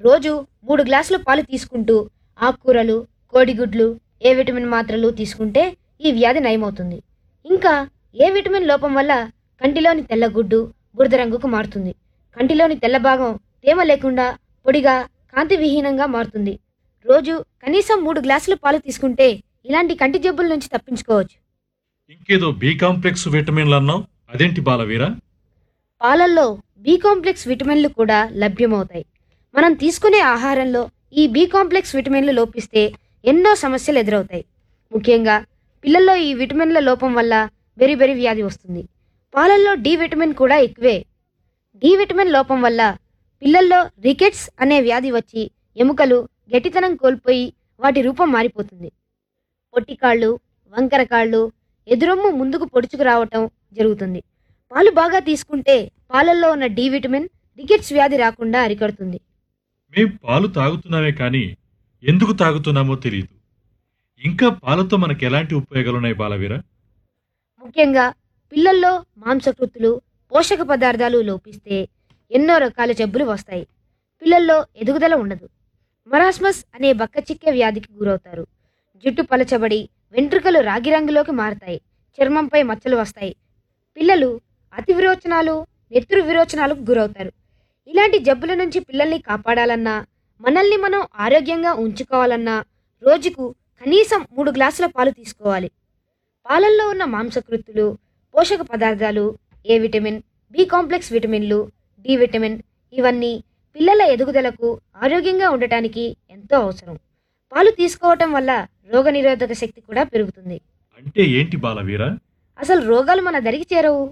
రోజు మూడు గ్లాసులు పాలు తీసుకుంటూ ఆకుకూరలు కోడిగుడ్లు ఏ విటమిన్ మాత్రలు తీసుకుంటే ఈ వ్యాధి నయమవుతుంది ఇంకా ఏ విటమిన్ లోపం వల్ల కంటిలోని తెల్లగుడ్డు బురద రంగుకు మారుతుంది కంటిలోని తెల్ల భాగం తేమ లేకుండా పొడిగా కాంతి విహీనంగా మారుతుంది రోజు కనీసం మూడు గ్లాసులు పాలు తీసుకుంటే ఇలాంటి కంటి జబ్బుల నుంచి తప్పించుకోవచ్చు ఇంకేదో బి కాంప్లెక్స్ విటమిన్లు అన్నావు అదేంటి బాలవీర పాలల్లో బి కాంప్లెక్స్ విటమిన్లు కూడా లభ్యమవుతాయి మనం తీసుకునే ఆహారంలో ఈ బి కాంప్లెక్స్ విటమిన్లు లోపిస్తే ఎన్నో సమస్యలు ఎదురవుతాయి ముఖ్యంగా పిల్లల్లో ఈ విటమిన్ల లోపం వల్ల బెరిబెరి వ్యాధి వస్తుంది పాలల్లో డి విటమిన్ కూడా ఎక్కువే డి విటమిన్ లోపం వల్ల పిల్లల్లో రికెట్స్ అనే వ్యాధి వచ్చి ఎముకలు గట్టితనం కోల్పోయి వాటి రూపం మారిపోతుంది పొట్టికాళ్ళు వంకర కాళ్ళు ఎదురొమ్ము ముందుకు పొడుచుకు రావటం జరుగుతుంది పాలు బాగా తీసుకుంటే పాలల్లో ఉన్న డి విటమిన్ రికెట్స్ వ్యాధి రాకుండా అరికడుతుంది మేం పాలు తాగుతున్నామే కానీ ఎందుకు తాగుతున్నామో తెలియదు ఇంకా పాలతో మనకు ఎలాంటి ఉపయోగాలున్నాయి బాలవీర ముఖ్యంగా పిల్లల్లో మాంసకృతులు పోషక పదార్థాలు లోపిస్తే ఎన్నో రకాల జబ్బులు వస్తాయి పిల్లల్లో ఎదుగుదల ఉండదు మరాస్మస్ అనే బక్కచిక్కే వ్యాధికి గురవుతారు జుట్టు పలచబడి వెంట్రుకలు రాగి రంగులోకి మారతాయి చర్మంపై మచ్చలు వస్తాయి పిల్లలు అతి విరోచనాలు నెత్తురు విరోచనాలకు గురవుతారు ఇలాంటి జబ్బుల నుంచి పిల్లల్ని కాపాడాలన్నా మనల్ని మనం ఆరోగ్యంగా ఉంచుకోవాలన్నా రోజుకు కనీసం మూడు గ్లాసుల పాలు తీసుకోవాలి పాలల్లో ఉన్న మాంసకృత్తులు పోషక పదార్థాలు ఏ విటమిన్ బి కాంప్లెక్స్ విటమిన్లు డి విటమిన్ ఇవన్నీ పిల్లల ఎదుగుదలకు ఆరోగ్యంగా ఉండటానికి ఎంతో అవసరం పాలు తీసుకోవటం వల్ల రోగనిరోధక శక్తి కూడా పెరుగుతుంది అంటే ఏంటి బాలవీర అసలు రోగాలు మన దరికి చేరవు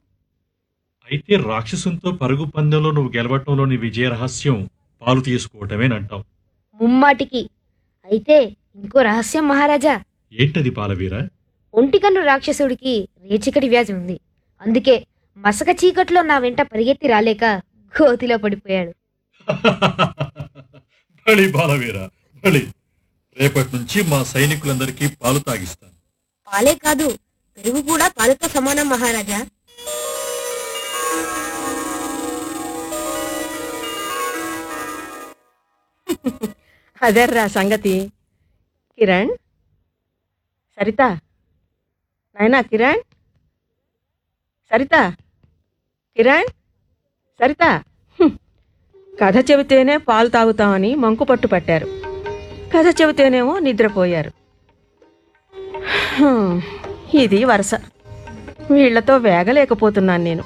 అయితే రాక్షసునితో పరుగు పందెంలో నువ్వు గెలవటంలోని విజయ రహస్యం పాలు తీసుకోవటమేనంటావు ముమ్మాటికి అయితే ఇంకో రహస్యం మహారాజా ఏంటది బాలవీర ఒంటికన్ను రాక్షసుడికి రేచికటి వ్యాధి ఉంది అందుకే మసక చీకట్లో నా వెంట పరిగెత్తి రాలేక గోతిలో పడిపోయాడు బలి బాలవీర బలి రేపటి నుంచి మా సైనికులందరికీ పాలు తాగిస్తాను పాలే కాదు పెరుగు కూడా పాలతో సమానం మహారాజా అదర్రా సంగతి కిరణ్ సరిత నాయనా కిరణ్ సరిత కిరణ్ సరిత హ్మ్. కథ చెబితేనే పాలు తాగుతామని మంకు పట్టు పట్టారు కథ చెబితేనేమో నిద్రపోయారు హ్మ్. ఇది వరుస వీళ్లతో వేగలేకపోతున్నాను నేను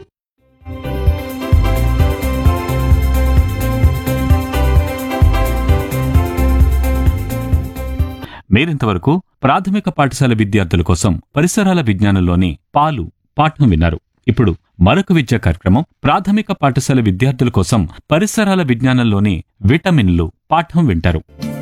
మీరింతవరకు ప్రాథమిక పాఠశాల విద్యార్థుల కోసం పరిసరాల విజ్ఞానంలోని పాలు పాఠం విన్నారు ఇప్పుడు మరొక విద్యా కార్యక్రమం ప్రాథమిక పాఠశాల విద్యార్థుల కోసం పరిసరాల విజ్ఞానంలోని విటమిన్లు పాఠం వింటారు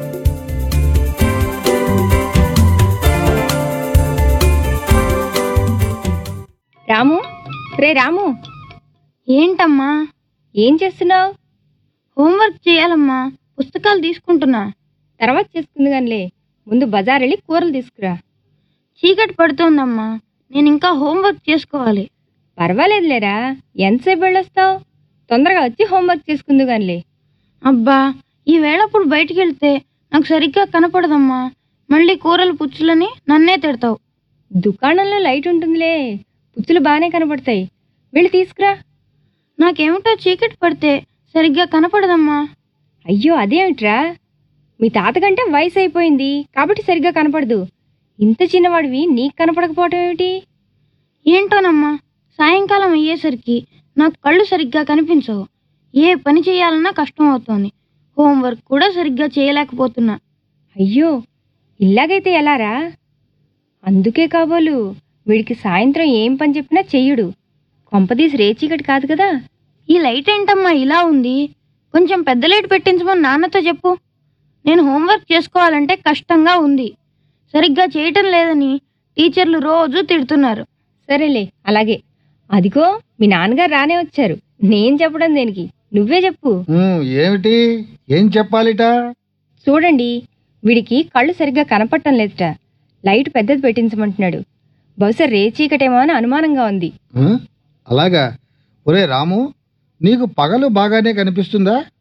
రాము రే రాము ఏంటమ్మా ఏం చేస్తున్నావు హోంవర్క్ చేయాలమ్మా పుస్తకాలు తీసుకుంటున్నా తర్వాత చేసుకుంది కానిలే ముందు బజార్ వెళ్ళి కూరలు తీసుకురా చీకటి పడుతోందమ్మా నేను ఇంకా హోంవర్క్ చేసుకోవాలి పర్వాలేదులేరా ఎంతసేపు వెళ్ళొస్తావు తొందరగా వచ్చి హోంవర్క్ చేసుకుంది కానిలే అబ్బా ఈ వేళప్పుడు బయటికి వెళ్తే నాకు సరిగ్గా కనపడదమ్మా మళ్ళీ కూరలు పుచ్చులని నన్నే తిడతావు దుకాణంలో లైట్ ఉంటుందిలే పుచ్చులు బాగానే కనపడతాయి వెళ్ళి తీసుకురా నాకేమిటో చీకటి పడితే సరిగ్గా కనపడదమ్మా అయ్యో అదేమిట్రా మీ తాతకంటే వయసు అయిపోయింది కాబట్టి సరిగ్గా కనపడదు ఇంత చిన్నవాడివి నీకు కనపడకపోవటం ఏమిటి ఏంటోనమ్మా సాయంకాలం అయ్యేసరికి నాకు కళ్ళు సరిగ్గా కనిపించవు ఏ పని చేయాలన్నా కష్టం అవుతోంది హోంవర్క్ కూడా సరిగ్గా చేయలేకపోతున్నా అయ్యో ఇలాగైతే ఎలారా అందుకే కాబోలు వీడికి సాయంత్రం ఏం పని చెప్పినా చెయ్యడు కొంపదీసి రేచీకటి కాదు కదా ఈ లైట్ ఏంటమ్మా ఇలా ఉంది కొంచెం పెద్ద లైట్ పెట్టించమని నాన్నతో చెప్పు నేను హోంవర్క్ చేసుకోవాలంటే కష్టంగా ఉంది సరిగ్గా చేయటం లేదని టీచర్లు రోజు తిడుతున్నారు సరేలే అలాగే అదిగో మీ నాన్నగారు రానే వచ్చారు నేను చెప్పడం దేనికి నువ్వే చెప్పు ఉమ్, ఏమిటి ఏం చెప్పాలిట చూడండి వీడికి కళ్ళు సరిగ్గా కనపడటం లేదుట లైట్ పెద్దది పెట్టించమంటున్నాడు బహుశా రేచీకటేమో అని అనుమానంగా ఉంది ఉమ్, అలాగా ఒరే రాము నీకు పగలు బాగానే కనిపిస్తుందా